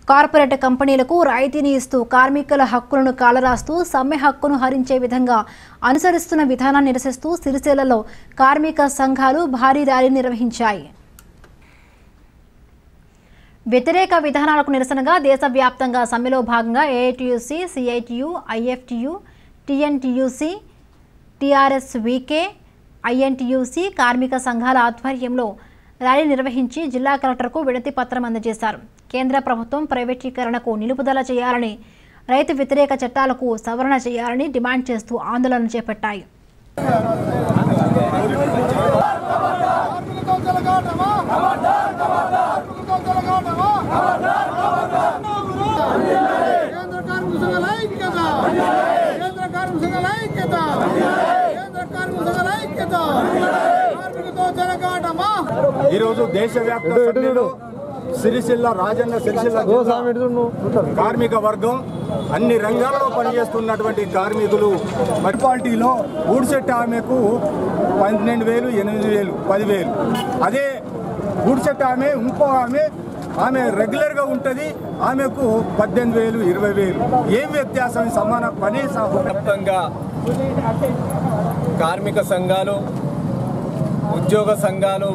Corporate కంపెనీలకు రాయితీని ఇస్తూ కార్మికుల హక్కులను కాలరాస్తూ సమ్మె హక్కును హరించే విధంగా అనుసరిస్తున్న విధానాన్ని నిరసిస్తూ సిరిసిల్లలో కార్మిక సంఘాలు భారీ ర్యాలీ నిర్వహించాయి వ్యతిరేక విధానాలకు నిరసనగా దేశవ్యాప్తంగా సమ్మెలో భాగంగా AITUC CITU IFTU TNTUC TRS VK INTUC కార్మిక సంఘాల ఆధ్వర్యంలో ర్యాలీ నిర్వహించి జిల్లా కలెక్టర్కు వినతి పత్రం అందజేశారు కేంద్ర ప్రభుత్వం ప్రైవేటీకరణకు నిలుపుదల చేయాలని రైతు వ్యతిరేక చట్టాలకు సవరణ చేయాలని డిమాండ్ చేస్తూ ఆందోళన చేపట్టాయి కేంద్ర కార్మిక సంఘాల ఐక్యత కేంద్ర కార్మిక సంఘాల ఐక్యత కేంద్ర కార్మిక సంఘాల ఐక్యత కార్మికులతో జనగాటమా ఈరోజు దేశవ్యాప్త సమ్మెలో సిరిసిల్ల రాజన్న సిరిసిల్ల జిల్లా కార్మిక వర్గం అన్ని రంగాల్లో పనిచేస్తున్నటువంటి కార్మికులు మున్సిపాలిటీలో ఊడ్సెట్ ఆమెకు పన్నెండు వేలు ఎనిమిది వేలు పదివేలు అదే ఊడ్సెట్ ఆమె ఇంకో ఆమె ఆమె రెగ్యులర్గా ఉంటుంది ఆమెకు పద్దెనిమిది వేలు ఇరవై వేలు ఏం వ్యత్యాసం సమాన పని స- వ్యాప్తంగా కార్మిక సంఘాలు ఉద్యోగ సంఘాలు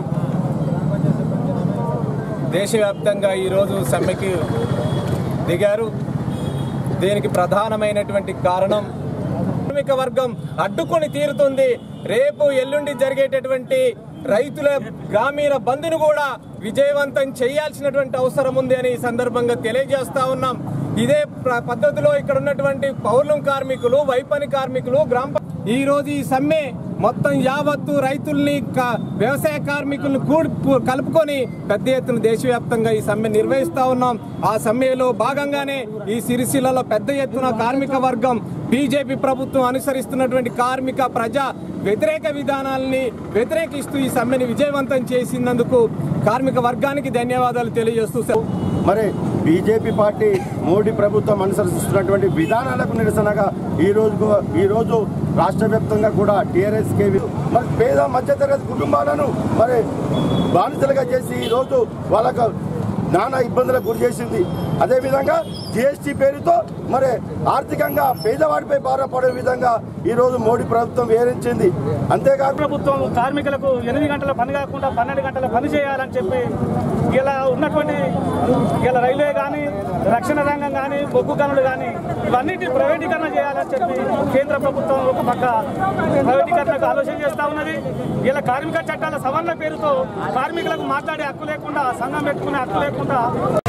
దేశవ్యాప్తంగా ఈరోజు సమ్మెకి దిగారు దీనికి ప్రధానమైనటువంటి కారణం కార్మిక వర్గం అడ్డుకొని తీరుతుంది రేపు ఎల్లుండి జరిగేటటువంటి రైతుల గ్రామీణ బంద్ను కూడా విజయవంతం చేయాల్సినటువంటి అవసరం ఉంది అని ఈ సందర్భంగా తెలియజేస్తా ఉన్నాం ఇదే ప్ర- పద్ధతిలో ఇక్కడ ఉన్నటువంటి పౌర్ణం కార్మికులు వైపని కార్మికులు గ్రామ ప- ఈ రోజు ఈ సమ్మె మొత్తం యావత్తు రైతుల్ని క- వ్యవసాయ కార్మికులను కూడి పు- కలుపుకొని పెద్ద ఎత్తున దేశవ్యాప్తంగా ఈ సమ్మె నిర్వహిస్తా ఉన్నాం ఆ సమ్మెలో భాగంగానే ఈ సిరిసిల్లలో పెద్ద ఎత్తున కార్మిక వర్గం బీజేపీ ప్రభుత్వం అనుసరిస్తున్నటువంటి కార్మిక ప్రజా వ్యతిరేక విధానాలని వ్యతిరేకిస్తూ ఈ సమ్మెని విజయవంతం చేసినందుకు కార్మిక వర్గానికి ధన్యవాదాలు తెలియజేస్తూ సెలవు. మరి బీజేపీ పార్టీ మోడీ ప్రభుత్వం అనుసరిస్తున్నటువంటి విధానాలకు నిరసనగా ఈ రోజు ఈ రోజు రాష్ట్ర వ్యాప్తంగా కూడా టీఆర్ఎస్ కేవి మరి పేద మధ్యతరగతి కుటుంబాలను మరి బానిసలుగా చేసి ఈ రోజు వాళ్ళకు నానా ఇబ్బందులకు గురి చేసింది అదేవిధంగా జిఎస్టీ పేరుతో మరి ఆర్థికంగా పేదవాడిపై భారపడే విధంగా ఈ రోజు మోడీ ప్రభుత్వం వివరించింది అంతేకాదు ప్రభుత్వం కార్మికులకు ఎనిమిది గంటల పని కాకుండా పన్నెండు గంటల పని చేయాలని చెప్పి ఇలా ఉన్నటువంటి ఇలా రైల్వే కానీ రక్షణ రంగం కానీ బొగ్గు గనులు కానీ ఇవన్నిటి ప్రైవేటీకరణ చేయాలని చెప్పి కేంద్ర ప్రభుత్వం ఒక పక్క ప్రైవేటీకరణకు ఆలోచన చేస్తూ ఉన్నది ఇలా కార్మిక చట్టాల సవరణ పేరుతో కార్మికులకు మాట్లాడే హక్కు లేకుండా సంఘం పెట్టుకునే హక్కు లేకుండా